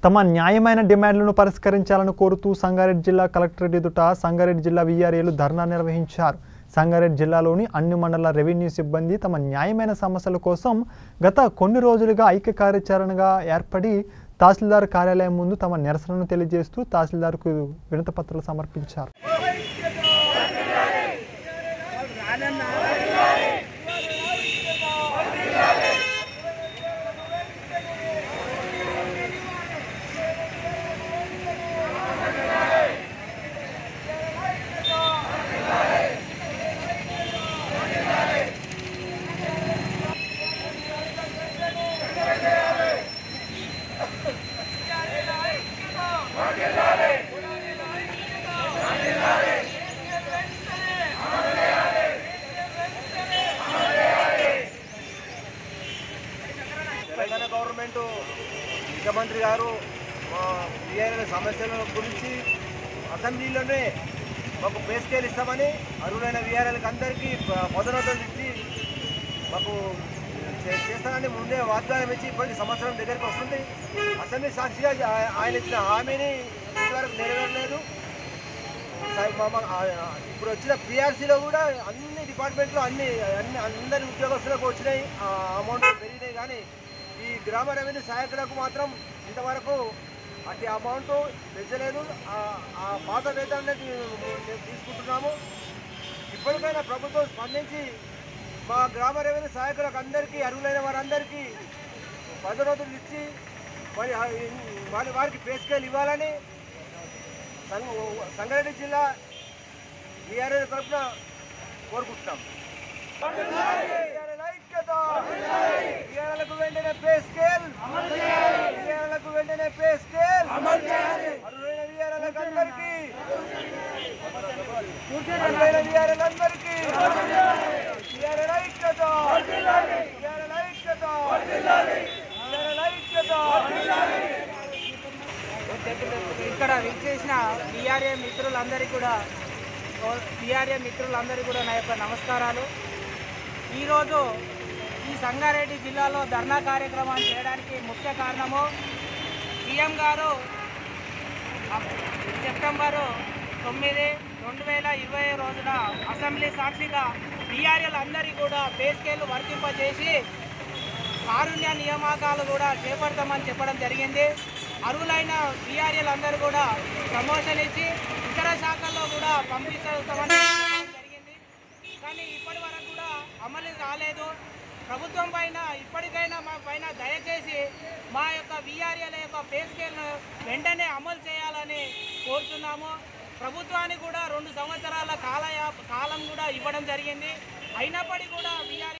తమ న్యాయమైన డిమాండ్లను పరిష్కరించాలని కోరుతూ సంగారెడ్డి జిల్లా కలెక్టరేట్ ఎదుట సంగారెడ్డి జిల్లా విఆర్ఏలు ధర్నా నిర్వహించారు సంగారెడ్డి జిల్లాలోని అన్ని మండల రెవెన్యూ సిబ్బంది తమ న్యాయమైన సమస్యల కోసం గత కొన్ని రోజులుగా ఐక్య కార్యాచరణగా ఏర్పడి తహసీల్దార్ కార్యాలయం ముందు తమ నిరసనను తెలియజేస్తూ తహసీల్దార్కు వినతిపత్రాలు సమర్పించారు తెలంగాణ గవర్నమెంట్ ముఖ్యమంత్రి గారు మా బీఆర్ఎల్ సమస్యల గురించి అసెంబ్లీలోనే మాకు పే స్కేల్ ఇస్తామని అర్హులైన వీఆర్ఎల్కి అందరికీ ప- పదోన్నతులు ఇచ్చి మాకు చే- చేస్తానని ముందే వాగ్దానం ఇచ్చి ఇప్పటికి సంవత్సరం దగ్గరికి వస్తుంది అసెంబ్లీ సాక్షిగా ఆ- ఆయన ఇచ్చిన హామీని ఇంతవరకు నెరవేరలేదు సై- మా- మా- ఆ- ఆ- ఇప్పుడు వచ్చిన పిఆర్సీలో కూడా అన్ని డిపార్ట్మెంట్లో అన్ని అన్ని అందరి ఉద్యోగస్తులకు వచ్చినాయి ఆ అమౌంట్ పెరిగినాయి కానీ ఈ గ్రామ రెవెన్యూ సహాయకులకు మాత్రం ఇంతవరకు అట్టి అమౌంట్ పెంచలేదు ఆ- ఆ పాత వేతనాన్ని తీ- తీసుకుంటున్నాము ఇప్పటికైనా ప్రభుత్వం స్పందించి మా గ్రామ రెవెన్యూ సహాయకులకు అందరికీ అర్హులైన వారందరికీ పదోన్నతులు ఇచ్చి మరి ఆ- వారి వారికి పే స్కేల్ ఇవ్వాలని సంగ- సంగారెడ్డి జిల్లా బీఆర్ఎస్ తరఫున కోరుకుంటున్నాం బీఆర్ఎల్ ఐక్యత! బీఆర్ఎల్కు వెంటనే పే స్కేల్ బీఆర్ఎల్కు వెంటనే పే స్కేల్ అర్హులైన బీఆర్ఎల్కి అందరికీ అర్హులైన బీఆర్ఎల్ అందరికీ బీఆర్ఎల్ ఐక్యత బీఆర్ఎల్ ఐక్యత బీఆర్ఎల్ ఐక్యత ఇక్కడ విచ్చేసిన టీఆర్ఏ మిత్రులందరికీ కూడా టీఆర్ఏ మిత్రులందరికీ కూడా నా యొక్క నమస్కారాలు ఈరోజు ఈ సంగారెడ్డి జిల్లాలో ధర్నా కార్యక్రమాన్ని చేయడానికి ముఖ్య కారణము సీఎం గారు సెప్టెంబరు తొమ్మిది రెండు వేల ఇరవై రోజున అసెంబ్లీ సాక్షిగా టీఆర్ఏలు అందరికీ కూడా పే స్కేల్ వర్తింపజేసి కారుణ్య నియామకాలు కూడా చేపడతామని చెప్పడం జరిగింది అర్హులైన బీఆర్ఏలు అందరూ కూడా ప్రమోషన్ ఇచ్చి ఇతర శాఖల్లో కూడా పంపిస్తామని చెప్పడం జరిగింది కానీ ఇప్పటి వరకు కూడా అమలు కాలేదు ప్రభుత్వం పైన ఇప్పటికైనా మా పైన దయచేసి మా యొక్క బీఆర్ఏల యొక్క పే స్కేల్ను వెంటనే అమలు చేయాలని కోరుతున్నాము ప్రభుత్వానికి కూడా రెండు సంవత్సరాల కాల కాలం కూడా ఇవ్వడం జరిగింది అయినప్పటికీ కూడా బీఆర్